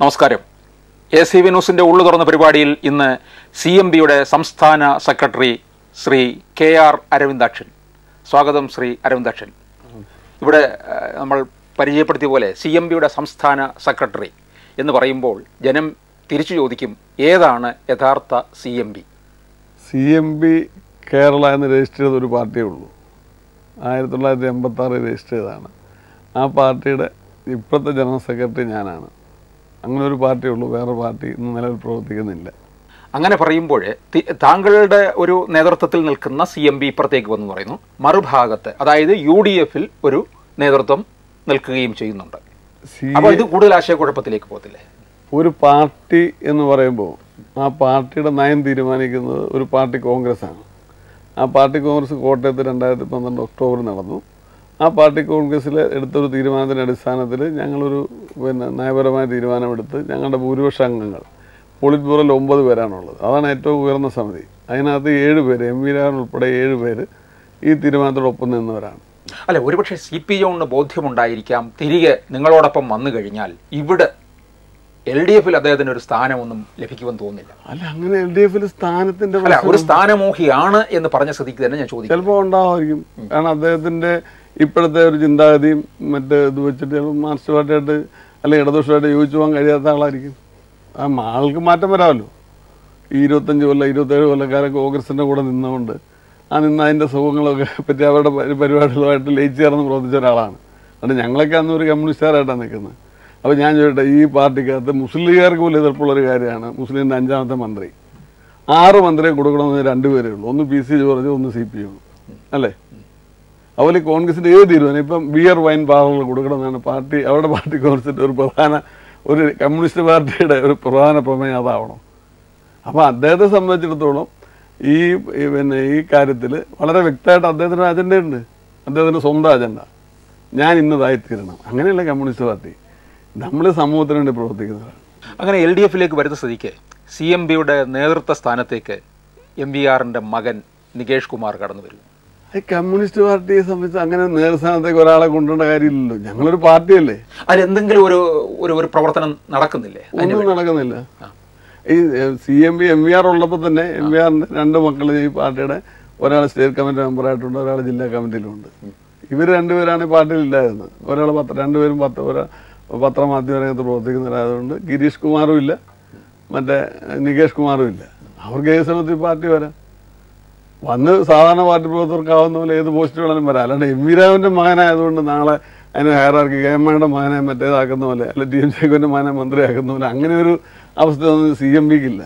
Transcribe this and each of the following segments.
നമസ്കാരം A C V ന്യൂസിന്റെ ഉള്ളു തുറന്ന പരിപാടിയിൽ ഇന്ന് സി എം ബിയുടെ സംസ്ഥാന secretary Shri K R Aravindakshan സ്വാഗതം ശ്രീ അരവിന്ദാക്ഷൻ ഇവിടെ ആ, നമ്മൾ പരിചയപ്പെടുത്തിയ പോലെ സി എം ബിയുടെ സംസ്ഥാന സെക്രട്ടറി എന്ന് പറയുമ്പോൾ ജനം തിരിച്ചു ചോദിക്കും ഏതാണ് യഥാർത്ഥ C M B C M B Kerala എന്ന് രജിസ്റ്റർ ചെയ്ത ഒരു പാർട്ടിയേ ഉള്ളൂ ആയിരത്തി തൊള്ളായിരത്തി എൺപത്തി ആറ് രജിസ്റ്റർ ചെയ്തതാണ് ആ പാർട്ടിയുടെ ഇപ്പോഴത്തെ ജനറൽ സെക്രട്ടറി ഞാനാണ് അങ്ങനെ ഒരു പാർട്ടിയേ ഉള്ളൂ വേറെ പാർട്ടി ഇന്ന് നിലവിൽ പ്രവർത്തിക്കുന്നില്ല അങ്ങനെ പറയുമ്പോൾ തി- താങ്കളുടെ ഒരു നേതൃത്വത്തിൽ നിൽക്കുന്ന സി എം ബി ഇപ്പുറത്തേക്ക് വന്നു പറയുന്നു മറുഭാഗത്ത് അതായത് യു ഡി എഫിൽ ഒരു നേതൃത്വം നിൽക്കുകയും ചെയ്യുന്നുണ്ട് സി അപ്പോൾ ഇത് കൂടുതൽ ആശയക്കുഴപ്പത്തിലേക്ക് പോകത്തില്ലേ ഒരു പാർട്ടി എന്ന് പറയുമ്പോൾ ആ പാർട്ടിയുടെ നയം തീരുമാനിക്കുന്നത് ഒരു പാർട്ടി കോൺഗ്രസ് ആണ് ആ പാർട്ടി കോൺഗ്രസ് കോട്ടയത്ത് രണ്ടായിരത്തി പന്ത്രണ്ട് ഒക്ടോബർ നടന്നു ആ പാർട്ടി കോൺഗ്രസ്സിൽ എടുത്തൊരു തീരുമാനത്തിൻ്റെ അടിസ്ഥാനത്തിൽ ഞങ്ങളൊരു പിന്നെ നയപരമായ തീരുമാനമെടുത്ത് ഞങ്ങളുടെ ഭൂരിപക്ഷ അംഗങ്ങൾ പോളിറ്റ് ബ്യൂറോയിൽ ഒമ്പത് പേരാണുള്ളത് അതാണ് ഏറ്റവും ഉയർന്ന സമിതി അതിനകത്ത് ഏഴ് പേര് എം വി രാഘവൻ ഉൾപ്പെടെ ഏഴ് പേര് ഈ തീരുമാനത്തോടൊപ്പം നിന്നവരാണ് അല്ല ഒരുപക്ഷെ സി പി ഐന് ബോധ്യമുണ്ടായിരിക്കാം തിരികെ നിങ്ങളോടൊപ്പം വന്നു കഴിഞ്ഞാൽ ഇവിടെ എൽ ഡി എഫിൽ അദ്ദേഹത്തിന് ഒരു സ്ഥാനമൊന്നും ലഭിക്കുമെന്ന് തോന്നുന്നില്ല അല്ല അങ്ങനെ എൽ ഡി എഫിൽ സ്ഥാനത്തിൻ്റെ അല്ല ഒരു സ്ഥാനമോഹിയാണ് എന്ന് പറഞ്ഞ സ്ഥിതിക്ക് തന്നെ ഞാൻ ചോദിക്കും ചിലപ്പോൾ ഉണ്ടാവുമായിരിക്കും കാരണം അദ്ദേഹത്തിന്റെ ഇപ്പോഴത്തെ ഒരു ചിന്താഗതിയും മറ്റ് ഇത് വെച്ചിട്ട് ചിലപ്പോൾ മാർക്സിസ്റ്റ് പാർട്ടിയായിട്ട് അല്ലെങ്കിൽ ഇടതുപക്ഷമായിട്ട് യോജിച്ചു പോകാൻ കഴിയാത്ത ആളായിരിക്കും ആ ആൾക്ക് മാറ്റം വരാമല്ലോ ഈ ഇരുപത്തഞ്ച് കൊല്ലം ഇരുപത്തേഴ് കൊല്ലക്കാരൻ കോൺഗ്രസിന്റെ കൂടെ നിന്നുകൊണ്ട് ആ നിന്ന് അതിന്റെ സുഖങ്ങളൊക്കെ പറ്റി അവരുടെ പരി- പരിപാടികളുമായിട്ട് ലയിച്ചു ചേർന്ന് പ്രവർത്തിച്ച ഒരാളാണ് അതുകൊണ്ട് ഞങ്ങളൊക്കെ അന്ന് ഒരു കമ്മ്യൂണിസ്റ്റുകാരായിട്ടാണ് നിൽക്കുന്നത് അപ്പോൾ ഞാൻ ചോദിക്കട്ടെ ഈ പാർട്ടിക്കകത്ത് മുസ്ലിം ലീഗുകാർക്ക് പോലും എതിർപ്പുള്ളൊരു കാര്യമാണ് മുസ്ലിമിൻ്റെ അഞ്ചാമത്തെ മന്ത്രി ആറ് മന്ത്രിയെ കൊടുക്കണമെന്ന് രണ്ടുപേരേ ഉള്ളൂ ഒന്ന് പി സി ജോർജ് ഒന്ന് സി പി എം അല്ലേ അതുപോലെ ഈ കോൺഗ്രസിന്റെ ഏത് തീരുമാനം ഇപ്പം ബിയർ വൈൻ പാർലർ കൊടുക്കണമെന്നാണ് പാർട്ടി അവരുടെ പാർട്ടി കോൺഗ്രസിന്റെ ഒരു പ്രധാന ഒരു കമ്മ്യൂണിസ്റ്റ് പാർട്ടിയുടെ ഒരു പ്രധാന പ്രമേയം അതാവണം അപ്പോൾ അദ്ദേഹത്തെ സംബന്ധിച്ചിടത്തോളം ഈ ഈ പിന്നെ ഈ കാര്യത്തിൽ വളരെ വ്യക്തമായിട്ട് അദ്ദേഹത്തിന് അജണ്ട ഉണ്ട് അദ്ദേഹത്തിന്റെ സ്വന്തം അജണ്ട ഞാൻ ഇന്നതായിത്തീരണം അങ്ങനെയല്ല കമ്മ്യൂണിസ്റ്റ് പാർട്ടി നമ്മൾ സമൂഹത്തിന് വേണ്ടി പ്രവർത്തിക്കുന്നവരാണ് അങ്ങനെ എൽ ഡി എഫിലേക്ക് വരുന്ന സ്ഥിതിക്ക് സി എം ബിയുടെ നേതൃത്വ സ്ഥാനത്തേക്ക് എം വി ആറിന്റെ മകൻ നികേഷ് കുമാർ കടന്നു വരും ഈ കമ്മ്യൂണിസ്റ്റ് പാർട്ടിയെ സംബന്ധിച്ച് അങ്ങനെ നേതൃസ്ഥാനത്തേക്ക് ഒരാളെ കൊണ്ടുവരേണ്ട കാര്യമില്ലല്ലോ ഞങ്ങളൊരു പാർട്ടിയല്ലേ അതിൽ എന്തെങ്കിലും ഒരു ഒരു ഒരു പ്രവർത്തനം നടക്കുന്നില്ലേ ഒന്നും നടക്കുന്നില്ല ഈ C M B M V R ഉള്ളപ്പോൾ തന്നെ എം വി ആറിന്റെ രണ്ട് മക്കൾ ഈ പാർട്ടിയുടെ ഒരാൾ സ്റ്റേറ്റ് കമ്മിറ്റി മെമ്പറായിട്ടുണ്ട് ഒരാൾ ജില്ലാ കമ്മിറ്റിയിലുണ്ട് ഇവർ രണ്ടുപേരാണ് ഈ പാർട്ടിയിൽ ഇല്ലായിരുന്നത് ഒരാൾ പത്ര രണ്ടുപേരും പത്ര ഒരാ പത്രമാധ്യമ രംഗത്ത് പ്രവർത്തിക്കുന്നവരായതുകൊണ്ട് ഗിരീഷ് കുമാറും ഇല്ല മറ്റേ നികേഷ് കുമാറും ഇല്ല അവർക്ക് ഏത് സമയത്ത് ഈ പാർട്ടി വരാം വന്ന് സാധാരണ പാർട്ടി പ്രവർത്തകർക്കാവുന്ന പോലെ ഏത് പോസ്റ്റ് വേണമെങ്കിലും വരാം അല്ലാണ്ട് എം വി രാവിന്റെ മകനായതുകൊണ്ട് നാളെ അതിന് ഹയറാർക്കി കെ എം എയുടെ മകനെ മറ്റേതാക്കുന്ന പോലെ അല്ല ടി എം ശേഖരന്റെ മകനെ മന്ത്രിയാക്കുന്ന പോലെ അങ്ങനെ ഒരു അവസ്ഥ ഒന്നും സി എം പിക്കില്ല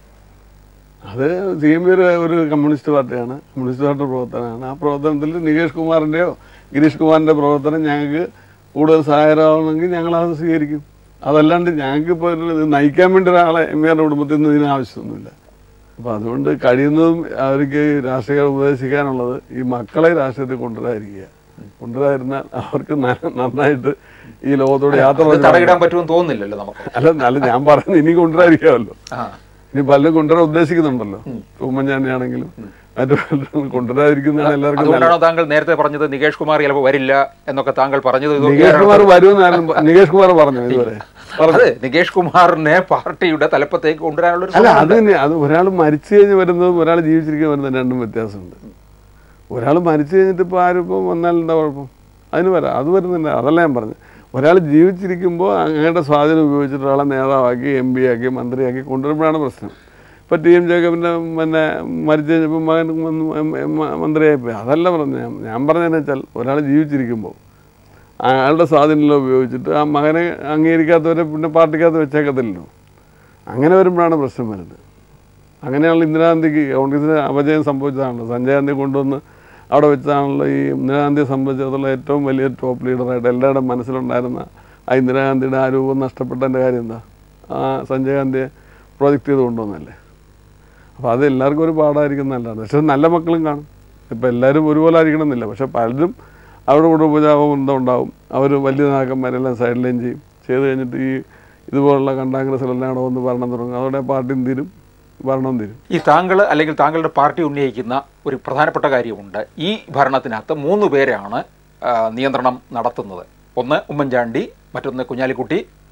അത് സി എം പി ഒരു ഒരു കമ്മ്യൂണിസ്റ്റ് പാർട്ടിയാണ് കമ്മ്യൂണിസ്റ്റ് പാർട്ടി പ്രവർത്തനമാണ് ആ പ്രവർത്തനത്തിൽ നികേഷ് കുമാറിന്റെയോ ഗിരീഷ് കുമാറിന്റെ പ്രവർത്തനം ഞങ്ങൾക്ക് കൂടുതൽ സഹായകരമാവണമെങ്കിൽ ഞങ്ങൾ അത് സ്വീകരിക്കും അതല്ലാണ്ട് ഞങ്ങൾക്ക് ഇപ്പോൾ ഒരു നയിക്കാൻ വേണ്ടി ഒരാളെ എം പി ആറിന്റെ കുടുംബത്തിൽ നിന്ന് ഇതിന് ആവശ്യമൊന്നുമില്ല അപ്പൊ അതുകൊണ്ട് കഴിയുന്നതും അവർക്ക് രാഷ്ട്രീയ ഉപദേശിക്കാനുള്ളത് ഈ മക്കളെ രാഷ്ട്രീയത്തിൽ കൊണ്ടുവരാതിരിക്കുക കൊണ്ടുവരാതിരുന്നാൽ അവർക്ക് ന- നന്നായിട്ട് ഈ ലോകത്തോട് യാത്ര അത് പറഞ്ഞ് തടയിടാൻ പറ്റുമെന്ന് തോന്നുന്നില്ലല്ലോ നമുക്ക് അല്ല അല്ല ഞാൻ പറയുന്നത് ഇനി കൊണ്ടുവരാതിരിക്കാമല്ലോ ആ ഇനി പലരും കൊണ്ടുവരാൻ ഉദ്ദേശിക്കുന്നുണ്ടല്ലോ ഉമ്മൻചാണ്ടി ആണെങ്കിലും മറ്റു പലരും കൊണ്ടുവരാതിരിക്കുന്നതാണ് എല്ലാവർക്കും നല്ലത്. അതുകൊണ്ടാണോ താങ്കൾ നേരത്തെ പറഞ്ഞത് നികേഷ് കുമാർ ചിലപ്പോൾ വരില്ല എന്നൊക്കെ താങ്കൾ പറഞ്ഞത് ഇത് നികേഷ് കുമാർ വരുമെന്ന് ആരും പ- നികേഷ് കുമാർ പറഞ്ഞു ഇതുവരെ പറഞ്ഞു അതെ നികേഷ് കുമാറിനെ പാർട്ടിയുടെ തലപ്പത്തേക്ക് കൊണ്ടുവരാനുള്ള ഒരു അല്ല ശ്രമം അത് തന്നെ അത് ഒരാൾ മരിച്ചു കഴിഞ്ഞ് വരുന്നതും ഒരാൾ ജീവിച്ചിരിക്കാൻ വരുന്നതും രണ്ടും വ്യത്യാസമുണ്ട് ഒരാൾ മരിച്ചു കഴിഞ്ഞിട്ട് ഇപ്പോൾ ആരും ഇപ്പം വന്നാൽ എന്താ കുഴപ്പം അതിന് വരാം അത് വരുന്നില്ല അതല്ല ഞാൻ പറഞ്ഞു ഒരാൾ ജീവിച്ചിരിക്കുമ്പോൾ അങ്ങയുടെ സ്വാധീനം ഉപയോഗിച്ചിട്ട് ഒരാളെ നേതാവാക്കി എം പി ആക്കി മന്ത്രിയാക്കി കൊണ്ടുവരുമ്പോഴാണ് പ്രശ്നം ഇപ്പം ടി എം ജേക്കബിൻ്റെ പിന്നെ മരിച്ചു കഴിഞ്ഞപ്പോൾ മകൻ വന്ന് എം- എം- മന്ത്രിയായിപ്പോയി അതല്ല പറഞ്ഞു ഞാൻ ഞാൻ പറഞ്ഞതെന്ന് വെച്ചാൽ ഒരാൾ ജീവിച്ചിരിക്കുമ്പോൾ അയാളുടെ സ്വാധീനം ഉപയോഗിച്ചിട്ട് ആ മകനെ അംഗീകരിക്കാത്തവരെ പിന്നെ പാർട്ടിക്കകത്ത് വെച്ചേക്കത്തില്ലല്ലോ അങ്ങനെ വരുമ്പോഴാണ് പ്രശ്നം വരുന്നത് അങ്ങനെയാണല്ലോ ഇന്ദിരാഗാന്ധിക്ക് കോൺഗ്രസിന് അപജയം സംഭവിച്ചതാണല്ലോ സഞ്ജയ് ഗാന്ധി കൊണ്ടുവന്ന് അവിടെ വെച്ചതാണല്ലോ ഈ ഇന്ദിരാഗാന്ധിയെ സംബന്ധിച്ചിടത്തോളം ഏറ്റവും വലിയ ടോപ്പ് ലീഡറായിട്ട് എല്ലാവരുടെ മനസ്സിലുണ്ടായിരുന്ന ആ ഇന്ദിരാഗാന്ധിയുടെ ആ രൂപം നഷ്ടപ്പെട്ടതിൻ്റെ കാര്യം എന്താ ആ സഞ്ജയ് ഗാന്ധിയെ പ്രൊജക്റ്റ് ചെയ്ത് കൊണ്ടുവന്നല്ലേ അപ്പോൾ അത് എല്ലാവർക്കും ഒരു പാടായിരിക്കും നല്ലതാണ് പക്ഷെ നല്ല മക്കളും കാണും ഇപ്പം എല്ലാവരും ഒരുപോലെ ആയിരിക്കണം എന്നില്ല പക്ഷെ പലരും അവരുടെ കൂടെ ഉപജാപം ബന്ധം ഉണ്ടാവും അവർ വലിയ നേതാക്കന്മാരെല്ലാം സൈഡ് ലൈൻ ചെയ്യും ചെയ്ത് കഴിഞ്ഞിട്ട് ഈ ഇതുപോലുള്ള കണ്ടാഗ്രസിലെല്ലാം അവിടെ വന്ന് ഭരണം തുടങ്ങും അതോടെ പാർട്ടിയും തീരും ഭരണവും തീരും ഈ താങ്കൾ അല്ലെങ്കിൽ താങ്കളുടെ പാർട്ടി ഉന്നയിക്കുന്ന ഒരു പ്രധാനപ്പെട്ട കാര്യമുണ്ട് ഈ ഭരണത്തിനകത്ത് മൂന്ന് പേരാണ് ആ, നിയന്ത്രണം നടത്തുന്നത് ഒന്ന് ഉമ്മൻചാണ്ടി മറ്റൊന്ന് കുഞ്ഞാലിക്കുട്ടി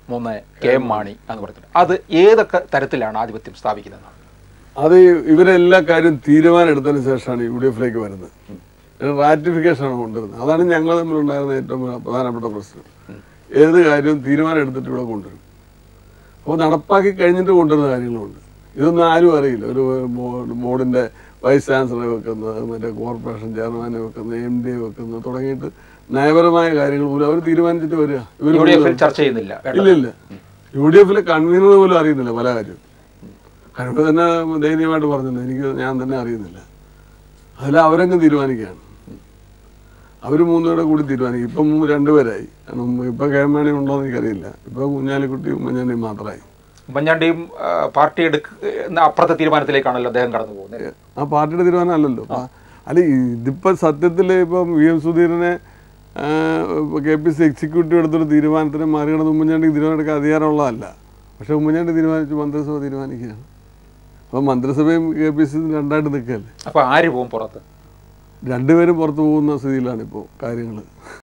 മൂന്ന് കെ എം മാണി എന്ന് പറഞ്ഞിട്ട് അത് ഏതൊക്കെ തരത്തിലാണ് ആധിപത്യം സ്ഥാപിക്കുന്നത് അത് ഇവരെല്ലാ കാര്യം തീരുമാനം എടുത്തതിന് ശേഷമാണ് യു ഡി എഫിലേക്ക് വരുന്നത് റാറ്റിഫിക്കേഷനാണ് കൊണ്ടുവരുന്നത് അതാണ് ഞങ്ങൾ തമ്മിലുണ്ടായിരുന്ന ഏറ്റവും പ്രധാനപ്പെട്ട പ്രശ്നം ഏത് കാര്യവും തീരുമാനം എടുത്തിട്ട് ഇവിടെ കൊണ്ടുവരും അപ്പോൾ നടപ്പാക്കി കഴിഞ്ഞിട്ട് കൊണ്ടുവരുന്ന കാര്യങ്ങളുണ്ട് ഇതൊന്നും ആരും അറിയില്ല ഒരു ബോ- ബോർഡിന്റെ വൈസ് ചാൻസലറെ വെക്കുന്നത് മറ്റേ കോർപ്പറേഷൻ ചെയർമാനെ വെക്കുന്നത് എം ഡി വെക്കുന്നത് തുടങ്ങിയിട്ട് നയപരമായ കാര്യങ്ങൾ പോലും അവർ തീരുമാനിച്ചിട്ട് വരിക ഇവര് യു ഡി എഫിൽ ചർച്ച ചെയ്യുന്നില്ല ഇല്ല ഇല്ല യു ഡി എഫിലെ കൺവീനർ പോലും അറിയുന്നില്ല പല കാര്യം കൺവീനർ തന്നെ ദയനീയമായിട്ട് പറഞ്ഞില്ല എനിക്ക് ഞാൻ തന്നെ അറിയുന്നില്ല അതിൽ അവരങ്ങ് തീരുമാനിക്കുകയാണ് അവർ മൂന്നുപേരുടെ കൂടി തീരുമാനിക്കും ഇപ്പം മൂ- രണ്ടുപേരായി കാരണം ഇപ്പം കേരളമാണി ഉണ്ടോ എന്ന് എനിക്കറിയില്ല ഇപ്പം കുഞ്ഞാലിക്കുട്ടി ഉമ്മൻചാണ്ടി മാത്രമായി ഉമ്മൻചാണ്ടിയും ആ, പാർട്ടി എടുക്കുന്ന അപ്പുറത്തെ തീരുമാനത്തിലേക്കാണല്ലോ അദ്ദേഹം കടന്നു പോകുന്നത് ആ പാർട്ടിയുടെ തീരുമാനം അല്ലല്ലോ ആ, അല്ല ഇതിപ്പോൾ സത്യത്തിൽ ഇപ്പം വി എം സുധീരനെ കെ പി സി എക്സിക്യൂട്ടീവ് എടുത്തൊരു തീരുമാനത്തിന് മറികടന്ന് ഉമ്മൻചാണ്ടിക്ക് തീരുമാനം എടുക്കാൻ അധികാരമുള്ളതല്ല പക്ഷേ ഉമ്മൻചാണ്ടി തീരുമാനിച്ചു മന്ത്രിസഭ തീരുമാനിക്കുകയാണ് അപ്പം മന്ത്രിസഭയും കെ പി സി രണ്ടായിട്ട് നിൽക്കുകയല്ലേ അപ്പൊ ആര് പോകും പുറത്ത് രണ്ടുപേരും പുറത്തു പോകുന്ന സ്ഥിതിയിലാണ് ഇപ്പോൾ കാര്യങ്ങൾ